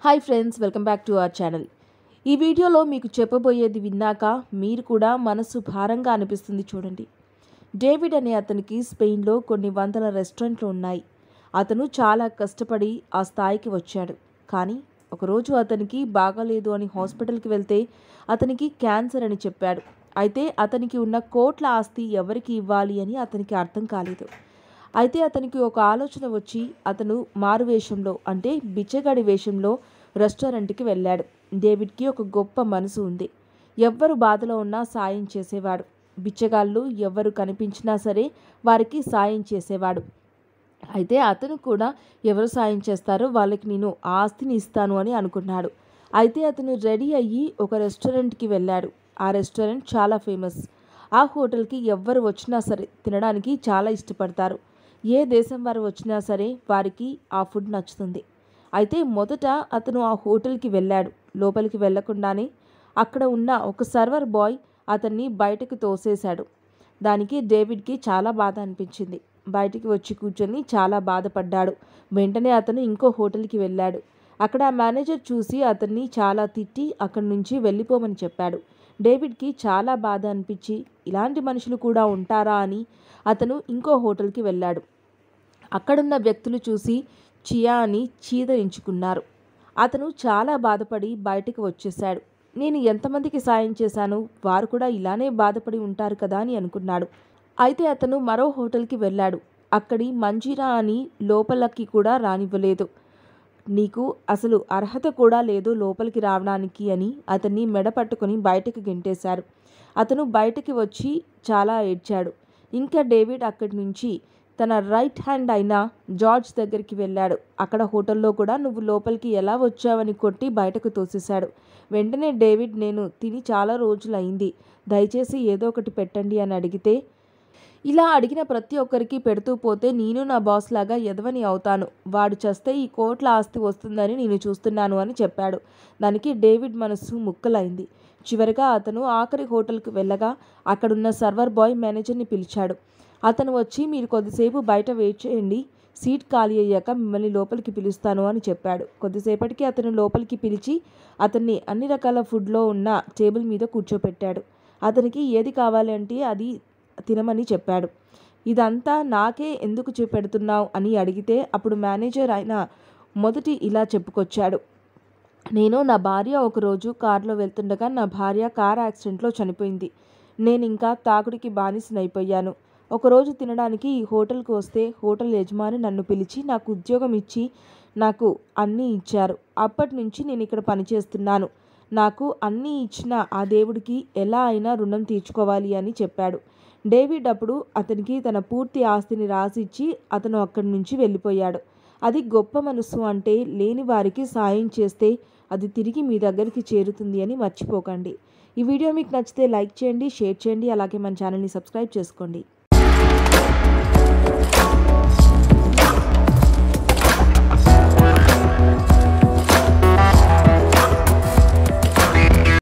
hi friends welcome back to our channel ఈ వీడియోలో మీకు చెప్పబోయేది విన్నాక మీరు కూడా మనసు భారంగా అనిపిస్తుంది చూడండి డేవిడ్ అనే అతనికి స్పెయిన్లో కొన్ని వందల రెస్టారెంట్లు ఉన్నాయి అతను చాలా కష్టపడి ఆ స్థాయికి వచ్చాడు కానీ ఒకరోజు అతనికి బాగాలేదు అని హాస్పిటల్కి వెళ్తే అతనికి క్యాన్సర్ అని చెప్పాడు అయితే అతనికి ఉన్న కోట్ల ఆస్తి ఎవరికి ఇవ్వాలి అని అతనికి అర్థం కాలేదు అయితే అతనికి ఒక ఆలోచన వచ్చి అతను మారు వేషంలో అంటే బిచ్చగాడి వేషంలో రెస్టారెంట్కి వెళ్ళాడు డేవిడ్కి ఒక గొప్ప మనసు ఉంది ఎవ్వరు బాధలో ఉన్నా సాయం చేసేవాడు బిచ్చగాళ్ళు ఎవ్వరు కనిపించినా సరే వారికి సాయం చేసేవాడు అయితే అతను కూడా ఎవరు సాయం చేస్తారో వాళ్ళకి నేను ఆ ఆస్తిని ఇస్తాను అని అనుకున్నాడు అయితే అతను రెడీ అయ్యి ఒక రెస్టారెంట్కి వెళ్ళాడు ఆ రెస్టారెంట్ చాలా ఫేమస్ ఆ హోటల్కి ఎవ్వరు వచ్చినా సరే తినడానికి చాలా ఇష్టపడతారు ఏ దేశం వారు వచ్చినా సరే వారికి ఆ ఫుడ్ నచ్చుతుంది అయితే మొదట అతను ఆ హోటల్కి వెళ్ళాడు లోపలికి వెళ్ళకుండానే అక్కడ ఉన్న ఒక సర్వర్ బాయ్ అతన్ని బయటకు తోసేశాడు దానికి డేవిడ్కి చాలా బాధ అనిపించింది బయటికి వచ్చి కూర్చొని చాలా బాధపడ్డాడు వెంటనే అతను ఇంకో హోటల్కి వెళ్ళాడు అక్కడ ఆ మేనేజర్ చూసి అతన్ని చాలా తిట్టి అక్కడి నుంచి వెళ్ళిపోమని చెప్పాడు డేవిడ్కి చాలా బాధ అనిపించి ఇలాంటి మనుషులు కూడా ఉంటారా అని అతను ఇంకో హోటల్కి వెళ్ళాడు అక్కడున్న వ్యక్తులు చూసి చియా అని చీదరించుకున్నారు అతను చాలా బాధపడి బయటికి వచ్చేశాడు నేను ఎంతమందికి సాయం చేశాను వారు కూడా ఇలానే బాధపడి ఉంటారు కదా అని అనుకున్నాడు అయితే అతను మరో హోటల్కి వెళ్ళాడు అక్కడి మంజీరా అని లోపలికి కూడా రానివ్వలేదు నీకు అసలు అర్హత కూడా లేదు లోపలికి రావడానికి అని అతన్ని మెడ పట్టుకొని బయటకు గెంటేశారు అతను బయటకి వచ్చి చాలా ఏడ్చాడు ఇంకా డేవిడ్ అక్కడి నుంచి తన రైట్ హ్యాండ్ అయిన జార్జ్ దగ్గరికి వెళ్ళాడు అక్కడ హోటల్లో కూడా నువ్వు లోపలికి ఎలా వచ్చావని కొట్టి బయటకు తోసేశాడు వెంటనే డేవిడ్ నేను తిని చాలా రోజులైంది దయచేసి ఏదో ఒకటి పెట్టండి అని అడిగితే ఇలా అడిగిన ప్రతి ఒక్కరికి పెడుతూ పోతే నేను నా బాస్ లాగా ఎదవని అవుతాను వాడు చస్తే ఈ కోట్ల ఆస్తి వస్తుందని నేను చూస్తున్నాను అని చెప్పాడు దానికి డేవిడ్ మనస్సు ముక్కలైంది చివరిగా అతను ఆఖరి హోటల్కి వెళ్ళగా అక్కడున్న సర్వర్ బాయ్ మేనేజర్ని పిలిచాడు అతను వచ్చి మీరు కొద్దిసేపు బయట వెయిట్ చేయండి సీట్ ఖాళీ అయ్యాక మిమ్మల్ని లోపలికి పిలుస్తాను అని చెప్పాడు కొద్దిసేపటికి అతను లోపలికి పిలిచి అతన్ని అన్ని రకాల ఫుడ్లో ఉన్న టేబుల్ మీద కూర్చోపెట్టాడు అతనికి ఏది కావాలి అంటే అది తినమని చెప్పాడు ఇదంతా నాకే ఎందుకు చూపెడుతున్నావు అని అడిగితే అప్పుడు మేనేజర్ ఆయన మొదటి ఇలా చెప్పుకొచ్చాడు నేను నా భార్య ఒకరోజు కారులో వెళ్తుండగా నా భార్య కార్ యాక్సిడెంట్లో చనిపోయింది నేను ఇంకా తాగుడికి బానిసనైపోయాను ఒకరోజు తినడానికి ఈ హోటల్కి వస్తే హోటల్ యజమాని నన్ను పిలిచి నాకు ఉద్యోగం ఇచ్చి నాకు అన్నీ ఇచ్చారు అప్పటి నుంచి నేను ఇక్కడ పనిచేస్తున్నాను నాకు అన్నీ ఇచ్చిన ఆ దేవుడికి ఎలా అయినా రుణం తీర్చుకోవాలి అని చెప్పాడు డేవిడ్ అప్పుడు అతనికి తన పూర్తి ఆస్తిని రాసిచ్చి అతను అక్కడి నుంచి వెళ్ళిపోయాడు అది గొప్ప మనసు అంటే లేని వారికి సాయం చేస్తే అది తిరిగి మీ దగ్గరికి చేరుతుంది అని మర్చిపోకండి ఈ వీడియో మీకు నచ్చితే లైక్ చేయండి షేర్ చేయండి అలాగే మన ఛానల్ని సబ్స్క్రైబ్ చేసుకోండి